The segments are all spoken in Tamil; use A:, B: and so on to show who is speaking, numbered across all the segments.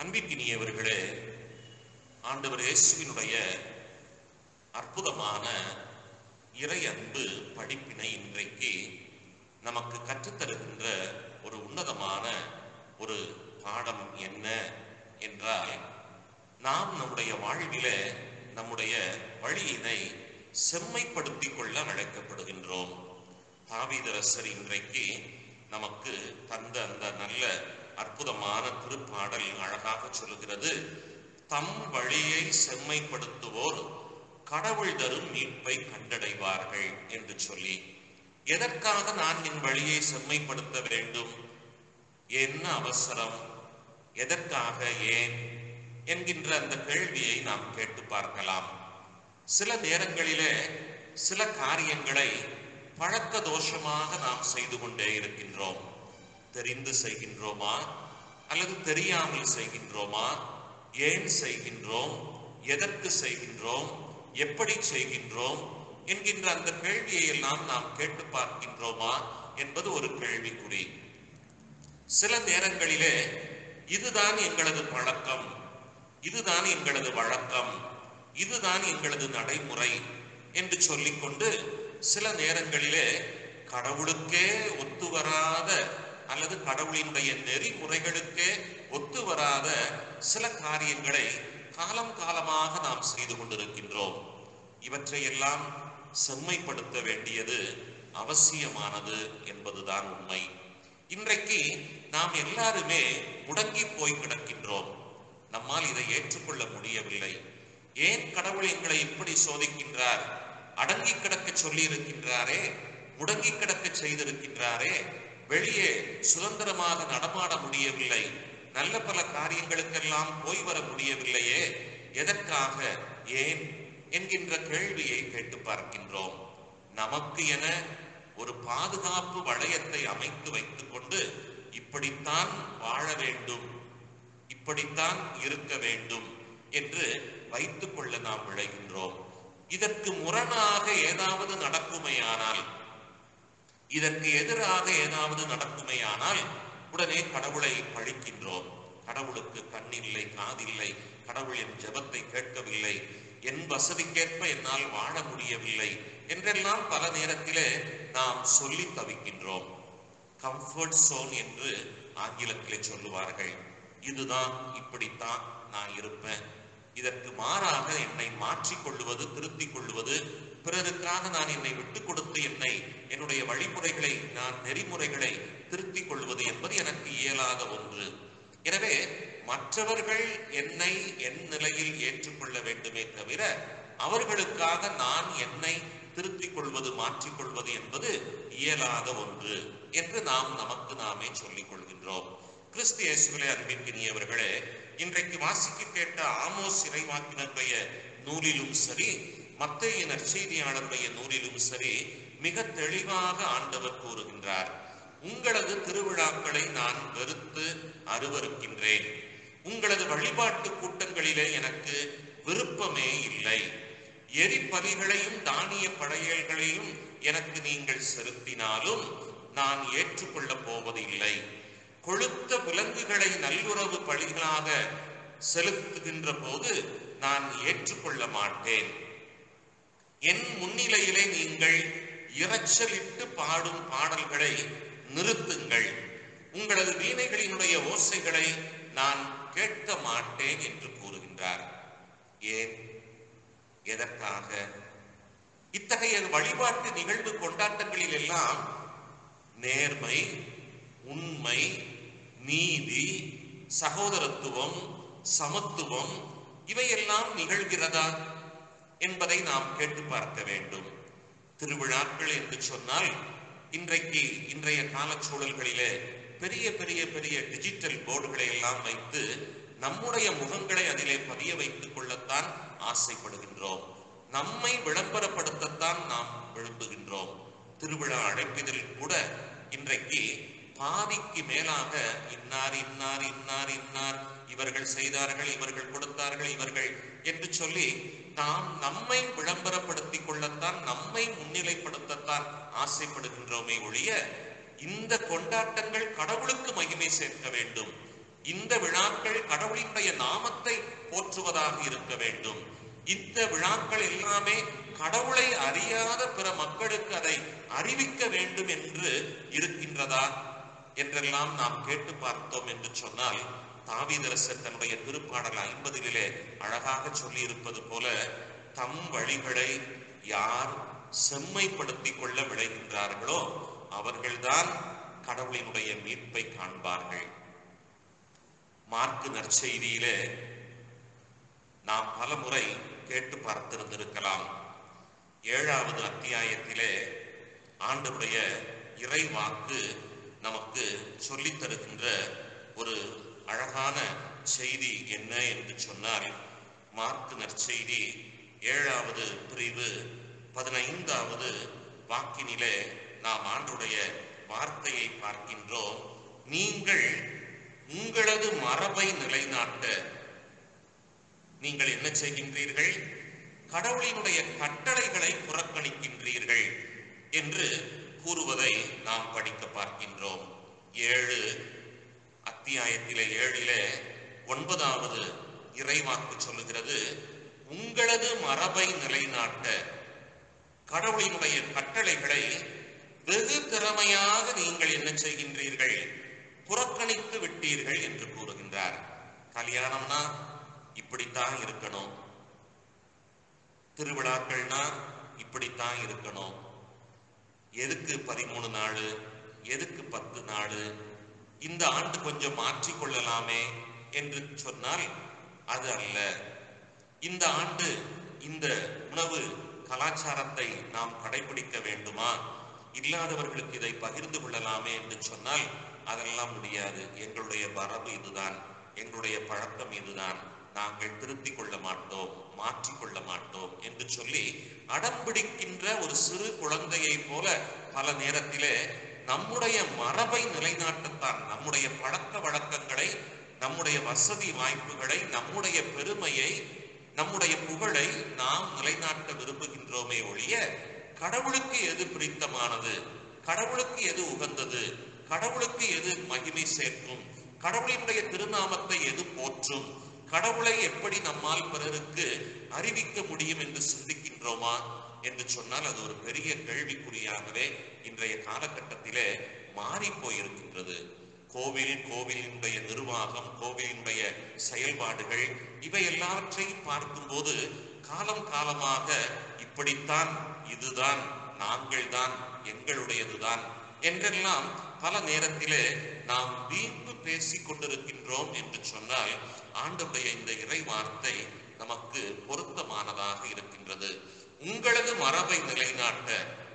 A: அன்பிற்கினியவர்களே ஆண்டவர் இயேசுவினுடைய அற்புதமான இறை அன்பு படிப்பினை இன்றைக்கு நமக்கு கற்றுத்தருகின்ற ஒரு உன்னதமான ஒரு பாடம் என்ன என்றால் நாம் நம்முடைய வாழ்விலே நம்முடைய வழியினை செம்மைப்படுத்திக் கொள்ள அழைக்கப்படுகின்றோம் தாவீதரசர் இன்றைக்கு நமக்கு தந்த அந்த நல்ல அற்புதமான திருப்பாடல் அழகாக சொல்லுகிறது தம் வழியை செம்மைப்படுத்துவோர் கடவுள் தரும் மீட்பை கண்டடைவார்கள் என்று சொல்லி எதற்காக நான் என் வழியை செம்மைப்படுத்த வேண்டும் என்ன அவசரம் எதற்காக ஏன் என்கின்ற அந்த கேள்வியை நாம் கேட்டு பார்க்கலாம் சில நேரங்களிலே சில காரியங்களை பழக்க தோஷமாக நாம் செய்து கொண்டே இருக்கின்றோம் தெரிந்து செய்கின்றோமா அல்லது தெரியாமல் செய்கின்றோமா ஏன் செய்கின்றோம் எதற்கு செய்கின்றோம் எப்படி செய்கின்றோம் என்கின்ற அந்த கேள்வியை எல்லாம் நாம் கேட்டு பார்க்கின்றோமா என்பது ஒரு கேள்விக்குறி சில நேரங்களிலே இதுதான் எங்களது பழக்கம் இதுதான் எங்களது வழக்கம் இதுதான் எங்களது நடைமுறை என்று சொல்லிக்கொண்டு சில நேரங்களிலே கடவுளுக்கே ஒத்து வராத அல்லது கடவுளினுடைய நெறிமுறைகளுக்கே ஒத்து வராத சில காரியங்களை காலம் காலமாக நாம் செய்து கொண்டிருக்கின்றோம் இவற்றையெல்லாம் செம்மைப்படுத்த வேண்டியது அவசியமானது என்பதுதான் உண்மை இன்றைக்கு நாம் எல்லாருமே முடங்கி போய் கிடக்கின்றோம் நம்மால் இதை ஏற்றுக்கொள்ள முடியவில்லை ஏன் கடவுள் எங்களை இப்படி சோதிக்கின்றார் அடங்கி கிடக்க சொல்லி இருக்கின்றாரே முடங்கி கிடக்க செய்திருக்கின்றாரே வெளியே சுதந்திரமாக நடமாட முடியவில்லை நல்ல பல காரியங்களுக்கெல்லாம் போய் வர முடியவில்லையே எதற்காக ஏன் என்கின்ற கேள்வியை கேட்டு பார்க்கின்றோம் நமக்கு என ஒரு பாதுகாப்பு வளையத்தை அமைத்து வைத்துக் கொண்டு இப்படித்தான் வாழ வேண்டும் இப்படித்தான் இருக்க வேண்டும் என்று வைத்துக் கொள்ள நாம் விளைகின்றோம் இதற்கு முரணாக ஏதாவது நடக்குமையானால் இதற்கு எதிராக ஏதாவது நடக்குமையானால் உடனே கடவுளை பழிக்கின்றோம் கடவுளுக்கு கண்ணில்லை காதில்லை கடவுள் என் ஜெபத்தை கேட்கவில்லை என் வசதிக்கேற்ப என்னால் வாழ முடியவில்லை என்றெல்லாம் பல நேரத்திலே நாம் சொல்லி தவிக்கின்றோம் கம்ஃபர்ட் சோன் என்று ஆங்கிலத்திலே சொல்லுவார்கள் இதுதான் இப்படித்தான் நான் இருப்பேன் இதற்கு மாறாக என்னை மாற்றிக் கொள்ளுவது திருத்திக் கொள்ளுவது பிறருக்காக நான் என்னை விட்டுக் கொடுத்து என்னை என்னுடைய வழிமுறைகளை நான் நெறிமுறைகளை திருத்திக் கொள்வது என்பது எனக்கு இயலாத ஒன்று எனவே மற்றவர்கள் என்னை என் நிலையில் ஏற்றுக்கொள்ள வேண்டுமே தவிர அவர்களுக்காக நான் என்னை திருத்திக் கொள்வது மாற்றிக் கொள்வது என்பது இயலாத ஒன்று என்று நாம் நமக்கு நாமே சொல்லிக் கொள்கின்றோம் கிறிஸ்து இயேசுவிலே அன்பிற்கினியவர்களே இன்றைக்கு வாசிக்க கேட்ட ஆமோஸ் இறைவாக்கினருடைய நூலிலும் சரி மத்திய நற்செய்தியாளருடைய நூலிலும் சரி மிக தெளிவாக ஆண்டவர் கூறுகின்றார் உங்களது திருவிழாக்களை நான் வெறுத்து அருவருக்கின்றேன் உங்களது வழிபாட்டு கூட்டங்களிலே எனக்கு விருப்பமே இல்லை எரிபலிகளையும் தானிய படையல்களையும் எனக்கு நீங்கள் செலுத்தினாலும் நான் ஏற்றுக்கொள்ளப் போவதில்லை கொழுத்த விலங்குகளை நல்லுறவு பலிகளாக செலுத்துகின்ற போது நான் ஏற்றுக்கொள்ள மாட்டேன் என் முன்னிலையிலே நீங்கள் இரைச்சலிட்டு பாடும் பாடல்களை நிறுத்துங்கள் உங்களது வீணைகளினுடைய ஓசைகளை நான் கேட்க மாட்டேன் என்று கூறுகின்றார் ஏன் எதற்காக இத்தகைய வழிபாட்டு நிகழ்வு கொண்டாட்டங்களில் எல்லாம் நேர்மை உண்மை நீதி சகோதரத்துவம் சமத்துவம் இவையெல்லாம் நிகழ்கிறதா என்பதை நாம் கேட்டு பார்க்க வேண்டும் திருவிழாக்கள் என்று சொன்னால் இன்றைக்கு இன்றைய காலச்சூழல்களிலே பெரிய பெரிய பெரிய டிஜிட்டல் போர்டுகளை எல்லாம் வைத்து நம்முடைய முகங்களை அதிலே பதிய வைத்துக் கொள்ளத்தான் ஆசைப்படுகின்றோம் நம்மை விளம்பரப்படுத்தத்தான் நாம் விரும்புகின்றோம் திருவிழா அழைப்பதில் கூட இன்றைக்கு பாதிக்கு மேலாக இன்னார் இன்னார் இன்னார் இன்னார் இவர்கள் செய்தார்கள் இவர்கள் கொடுத்தார்கள் இவர்கள் என்று சொல்லி நாம் நம்மை விளம்பரப்படுத்திக் கொள்ளத்தான் நம்மை முன்னிலைப்படுத்தத்தான் ஆசைப்படுகின்றோமே ஒழிய இந்த கொண்டாட்டங்கள் கடவுளுக்கு மகிமை சேர்க்க வேண்டும் இந்த விழாக்கள் கடவுளினுடைய நாமத்தை போற்றுவதாக இருக்க வேண்டும் இந்த விழாக்கள் எல்லாமே கடவுளை அறியாத பிற மக்களுக்கு அதை அறிவிக்க வேண்டும் என்று இருக்கின்றதா என்றெல்லாம் நாம் கேட்டு பார்த்தோம் என்று சொன்னால் தாவீதரசர் தன்னுடைய திருப்பாடல் ஐம்பதிலே அழகாக சொல்லி இருப்பது போல தம் வழிகளை யார் செம்மைப்படுத்திக் கொள்ள விளைகின்றார்களோ அவர்கள்தான் கடவுளினுடைய மீட்பை காண்பார்கள் மார்க்கு நற்செய்தியிலே நாம் பலமுறை கேட்டு பார்த்திருந்திருக்கலாம் ஏழாவது அத்தியாயத்திலே ஆண்டவருடைய இறை வாக்கு நமக்கு சொல்லித் தருகின்ற ஒரு அழகான செய்தி என்ன என்று சொன்னால் மார்க்கு நற்செய்தி ஏழாவது பிரிவு பதினைந்தாவது வாக்கினிலே நாம் ஆண்டுடைய வார்த்தையை பார்க்கின்றோம் நீங்கள் உங்களது மரபை நிலைநாட்ட நீங்கள் என்ன செய்கின்றீர்கள் கடவுளினுடைய கட்டளைகளை புறக்கணிக்கின்றீர்கள் என்று கூறுவதை நாம் படிக்க பார்க்கின்றோம் ஏழு அத்தியாயத்திலே ஏழிலே ஒன்பதாவது இறைவாக்கு சொல்லுகிறது உங்களது மரபை நிலைநாட்ட கடவுளினுடைய கட்டளைகளை வெகு திறமையாக நீங்கள் என்ன செய்கின்றீர்கள் புறக்கணித்து விட்டீர்கள் என்று கூறுகின்றார் கல்யாணம்னா இப்படித்தான் இருக்கணும் திருவிழாக்கள்னா இப்படித்தான் இருக்கணும் எதுக்கு பதிமூணு நாள் எதுக்கு பத்து நாள் இந்த ஆண்டு கொஞ்சம் மாற்றிக் கொள்ளலாமே என்று சொன்னால் அது அல்ல இந்த ஆண்டு இந்த உணவு கலாச்சாரத்தை நாம் கடைபிடிக்க வேண்டுமா இல்லாதவர்களுக்கு இதை பகிர்ந்து கொள்ளலாமே என்று சொன்னால் அதெல்லாம் முடியாது எங்களுடைய வரவு இதுதான் எங்களுடைய பழக்கம் இதுதான் நாங்கள் திருத்திக் கொள்ள மாட்டோம் மாற்றிக் கொள்ள மாட்டோம் என்று சொல்லி அடம்பிடிக்கின்ற ஒரு சிறு குழந்தையை போல பல நேரத்திலே நம்முடைய மரபை நிலைநாட்டத்தான் நம்முடைய பழக்க வழக்கங்களை நம்முடைய வசதி வாய்ப்புகளை நம்முடைய பெருமையை நம்முடைய புகழை நாம் நிலைநாட்ட விரும்புகின்றோமே ஒழிய கடவுளுக்கு எது பிடித்தமானது கடவுளுக்கு எது உகந்தது கடவுளுக்கு எது மகிமை சேர்க்கும் கடவுளினுடைய திருநாமத்தை எது போற்றும் கடவுளை எப்படி நம்மால் பிறருக்கு அறிவிக்க முடியும் என்று சிந்திக்கின்றோமா என்று சொன்னால் அது ஒரு பெரிய கேள்விக்குறியாகவே இன்றைய காலகட்டத்திலே மாறி போயிருக்கின்றது கோவில் கோவிலினுடைய நிர்வாகம் கோவிலினுடைய செயல்பாடுகள் இவை எல்லாவற்றையும் பார்க்கும்போது காலம் காலமாக இப்படித்தான் இதுதான் நாங்கள் தான் எங்களுடையதுதான் என்றெல்லாம் பல நேரத்திலே நாம் வீம்பு பேசிக் கொண்டிருக்கின்றோம் என்று சொன்னால் ஆண்டவுடைய இந்த இறை வார்த்தை நமக்கு பொருத்தமானதாக இருக்கின்றது உங்களது மரபை நிலைநாட்ட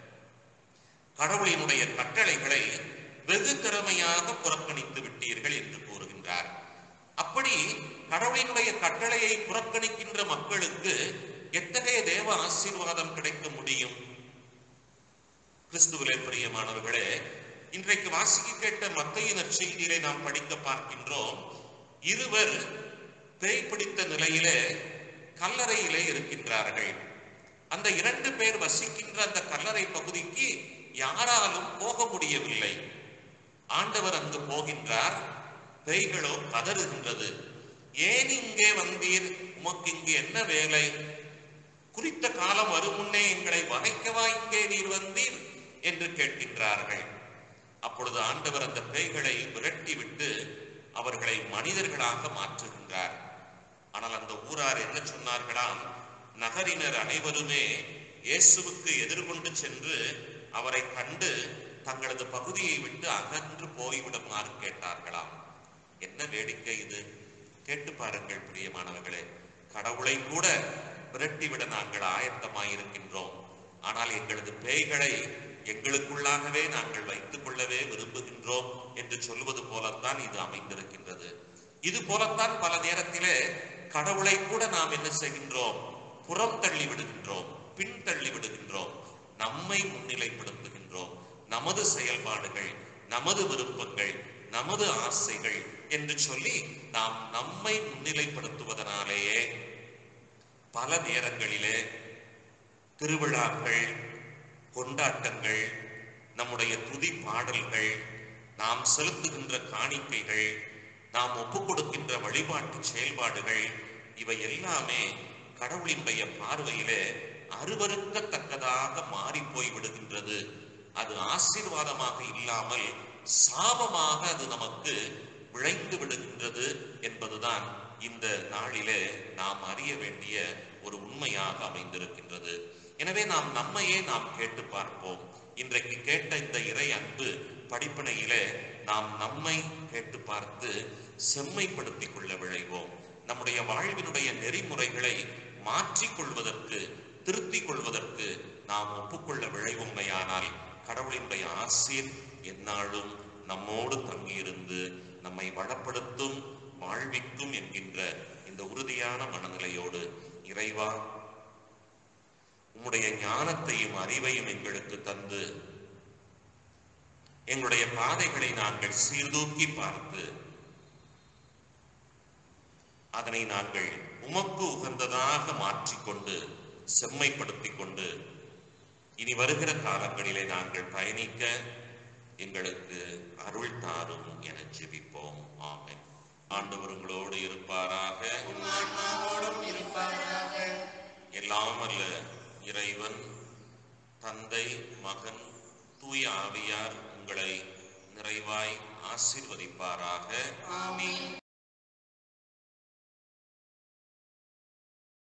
A: கடவுளினுடைய கட்டளைகளை வெகு திறமையாக புறக்கணித்து விட்டீர்கள் என்று கூறுகின்றார் அப்படி கடவுளினுடைய கட்டளையை புறக்கணிக்கின்ற மக்களுக்கு எத்தகைய தேவ ஆசீர்வாதம் கிடைக்க முடியும் கிறிஸ்துவிலே பிரியமானவர்களே இன்றைக்கு வாசிக்க கேட்ட மத்திய நற்செய்தியிலே நாம் படிக்க பார்க்கின்றோம் இருவர் பேய் பிடித்த நிலையிலே கல்லறையிலே இருக்கின்றார்கள் அந்த இரண்டு பேர் வசிக்கின்ற அந்த கல்லறை பகுதிக்கு யாராலும் போக முடியவில்லை ஆண்டவர் அங்கு போகின்றார் பேய்களோ கதறுகின்றது ஏன் இங்கே வந்தீர் உமக்கு இங்கு என்ன வேலை குறித்த காலம் வரும் முன்னே எங்களை வகைக்கவா இங்கே நீர் வந்தீர் என்று கேட்கின்றார்கள் அப்பொழுது ஆண்டவர் அந்த பேய்களை விரட்டி விட்டு அவர்களை மனிதர்களாக மாற்றுகின்றார் ஆனால் அந்த ஊரார் என்ன சொன்னார்களாம் நகரினர் அனைவருமே இயேசுவுக்கு எதிர்கொண்டு சென்று அவரை கண்டு தங்களது பகுதியை விட்டு அகன்று போய்விடுமாறு கேட்டார்களாம் என்ன வேடிக்கை இது கேட்டு பாருங்கள் பிரியமானவர்களே கடவுளை கூட விரட்டிவிட நாங்கள் ஆயத்தமாயிருக்கின்றோம் ஆனால் எங்களது பேய்களை எங்களுக்குள்ளாகவே நாங்கள் வைத்துக் கொள்ளவே விரும்புகின்றோம் என்று சொல்வது போலத்தான் இது அமைந்திருக்கின்றது இது போலத்தான் பல நேரத்திலே கடவுளை கூட நாம் என்ன செய்கின்றோம் புறம் தள்ளி விடுகின்றோம் பின் தள்ளி விடுகின்றோம் நம்மை முன்னிலைப்படுத்துகின்றோம் நமது செயல்பாடுகள் நமது விருப்பங்கள் நமது ஆசைகள் என்று சொல்லி நாம் நம்மை முன்னிலைப்படுத்துவதனாலேயே பல நேரங்களிலே திருவிழாக்கள் கொண்டாட்டங்கள் நம்முடைய துதி பாடல்கள் நாம் செலுத்துகின்ற காணிக்கைகள் நாம் ஒப்புக் கொடுக்கின்ற வழிபாட்டு செயல்பாடுகள் இவை எல்லாமே கடவுளினுடைய பார்வையிலே அருவருக்கத்தக்கதாக மாறி போய் விடுகின்றது அது ஆசீர்வாதமாக இல்லாமல் சாபமாக அது நமக்கு விளைந்து விடுகின்றது என்பதுதான் இந்த நாளிலே நாம் அறிய வேண்டிய ஒரு உண்மையாக அமைந்திருக்கின்றது எனவே நாம் நம்மையே நாம் கேட்டு பார்ப்போம் இன்றைக்கு கேட்ட இந்த இறை அன்பு படிப்பனையிலே நாம் நம்மை கேட்டு பார்த்து செம்மைப்படுத்திக் கொள்ள விழைவோம் நம்முடைய வாழ்வினுடைய நெறிமுறைகளை மாற்றிக் கொள்வதற்கு திருத்திக் கொள்வதற்கு நாம் ஒப்புக்கொள்ள விழைவுமையானால் கடவுளினுடைய ஆசீர் எந்நாளும் நம்மோடு தங்கியிருந்து நம்மை வளப்படுத்தும் வாழ்விக்கும் என்கின்ற இந்த உறுதியான மனநிலையோடு இறைவா உம்முடைய ஞானத்தையும் அறிவையும் எங்களுக்கு தந்து எங்களுடைய பாதைகளை நாங்கள் சீர்தூக்கி பார்த்து அதனை நாங்கள் உமக்கு உகந்ததாக மாற்றிக்கொண்டு செம்மைப்படுத்திக் கொண்டு இனி வருகிற காலங்களிலே நாங்கள் பயணிக்க எங்களுக்கு அருள் தாரும் என ஜெபிப்போம் ஆமென் ஆண்டவர் உங்களோடு இருப்பாராக எல்லாம் அல்ல இறைவன் தந்தை மகன் தூய ஆவியார் உங்களை நிறைவாய் ஆசீர்வதிப்பாராக